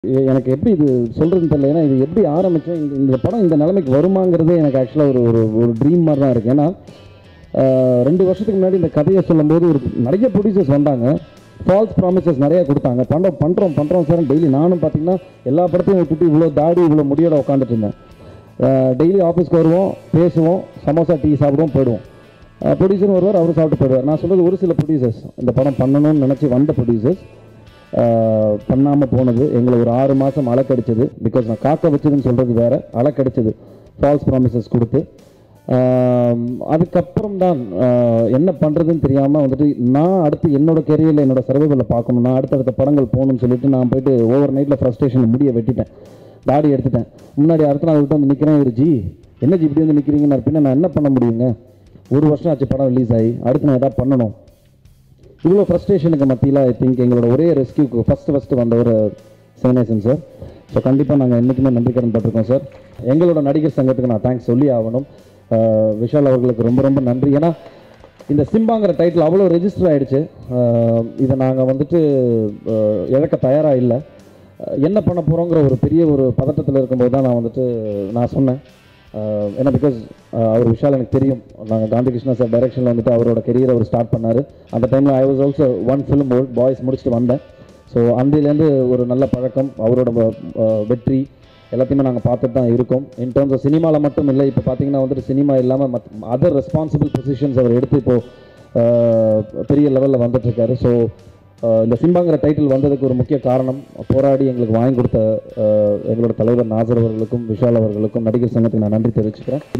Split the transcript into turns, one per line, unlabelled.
எ- எனக்கு எப்படி இது சொல்கிறதுன்னு தெரியல ஏன்னா இது எப்படி ஆரம்பித்தோம் இந்த இந்த படம் இந்த நிலைமைக்கு வருமாங்கிறதே எனக்கு ஆக்சுவலாக ஒரு ஒரு ஒரு ட்ரீம் மாதிரி தான் இருக்குது ஏன்னா ஆஹ், ரெண்டு வருஷத்துக்கு முன்னாடி இந்த கதையை சொல்லும்போது ஒரு நிறைய ப்ரொடியூசர்ஸ் வந்தாங்க ஃபால்ஸ் ப்ராமிசஸ் நிறைய கொடுத்தாங்க பண்ணுறோம் பண்ணுறோம் பண்ணுறோம் சார் டெய்லி நானும் பார்த்தீங்கன்னா எல்லா படத்தையும் விட்டுட்டு இவ்வளோ தாடி இவ்வளோ முடியோட உட்காந்துட்டு இருந்தேன் டெய்லி ஆஃபீஸ்க்கு வருவோம் பேசுவோம் சமோசா டீ சாப்பிடுவோம் போயிடுவோம் ப்ரொடியூசரும் வருவார் அவரும் சாப்பிட்டு போயிடுவார் நான் சொல்கிறது ஒரு சில ப்ரொடியூசர்ஸ் இந்த படம் பண்ணணும்னு நினச்சி வந்த ப்ரொடியூசர்ஸ் பண்ணாமல் போனது எங்களை ஒரு ஆறு மாதம் அலக்கடிச்சது பிகாஸ் நான் காக்க வச்சதுன்னு சொல்கிறது வேற அலக்கடிச்சது ஃபால்ஸ் ப்ராமிசஸ் கொடுத்து ஆஹ் அதுக்கப்புறம் தான் ஆஹ் என்ன பண்ணுறதுன்னு தெரியாமல் வந்துட்டு நான் அடுத்து என்னோட கெரியரில் என்னோட சர்வைவலில் பார்க்கணும் நான் அடுத்தடுத்த படங்கள் போகணும்னு சொல்லிட்டு நான் போயிட்டு ஓவர் நைட்டில் ஃப்ரஸ்ட்ரேஷன் முடிய வெட்டிட்டேன் தாடி எடுத்துட்டேன் முன்னாடி அடுத்த நாள் விட்டு வந்து நிற்கிறேன் ஒரு ஜி என்ன ஜி இப்படி வந்து நிற்கிறீங்கன்னு பின்ன நான் என்ன பண்ண முடியுங்க ஒரு வருஷம் ஆச்சு படம் ரிலீஸ் ஆகி அடுத்து நான் எதாவது பண்ணணும் இவ்வளோ ஃப்ரஸ்ட்ரேஷனுக்கு மத்தியில் ஐ திங்க் எங்களோட ஒரே ரெஸ்கியூக்கு ஃபஸ்ட்டு ஃபஸ்ட்டு வந்தவர் சிவனேசன் சார் ஸோ கண்டிப்பாக நாங்கள் என்றைக்குமே நன்றி கடன் பட்டிருக்கோம் சார் எங்களோட நடிகர் சங்கத்துக்கு நான் தேங்க்ஸ் சொல்லி ஆகணும் அஹ் விஷால் அவர்களுக்கு ரொம்ப ரொம்ப நன்றி ஏன்னா இந்த சிம்பாங்கிற டைட்டில் அவ்வளோ ரெஜிஸ்டர் ஆயிடுச்சு அஹ் இதை நாங்கள் வந்துட்டு அஹ் இழக்க தயாராக இல்லை அஹ் என்ன பண்ண போகிறோங்கிற ஒரு பெரிய ஒரு பதட்டத்தில் இருக்கும்போது தான் நான் வந்துட்டு நான் சொன்னேன் அஹ் ஏன்னா பிகாஸ் அவர் விஷால் எனக்கு தெரியும் நாங்கள் காந்தி கிருஷ்ணா சார் டைரக்ஷனில் வந்துட்டு அவரோட கெரியர் அவர் ஸ்டார்ட் பண்ணார் அந்த டைமில் I was also one film old boys முடிச்சுட்டு வந்தேன் ஸோ அந்திலேருந்து ஒரு நல்ல பழக்கம் அவரோட அஹ், வெற்றி எல்லாத்தையுமே நாங்கள் பார்த்துட்டு தான் இருக்கோம் இன் டர்ம்ஸ் ஆஃப் சினிமாவில் மட்டும் இல்லை இப்போ பார்த்தீங்கன்னா வந்துட்டு சினிமா இல்லாமல் மத் அதர் ரெஸ்பான்சிபிள் பொசிஷன்ஸ் அவர் எடுத்து இப்போது பெரிய லெவலில் வந்துட்டுருக்காரு ஸோ இந்த சிம்பாங்கிற டைட்டில் வந்ததுக்கு ஒரு முக்கிய காரணம் போராடி எங்களுக்கு வாங்கி கொடுத்த அஹ், எங்களோட தலைவர் நாசர் அவர்களுக்கும் விஷால் அவர்களுக்கும் நடிகர் சங்கத்துக்கு நான் நன்றி தெரிவிச்சுக்கிறேன்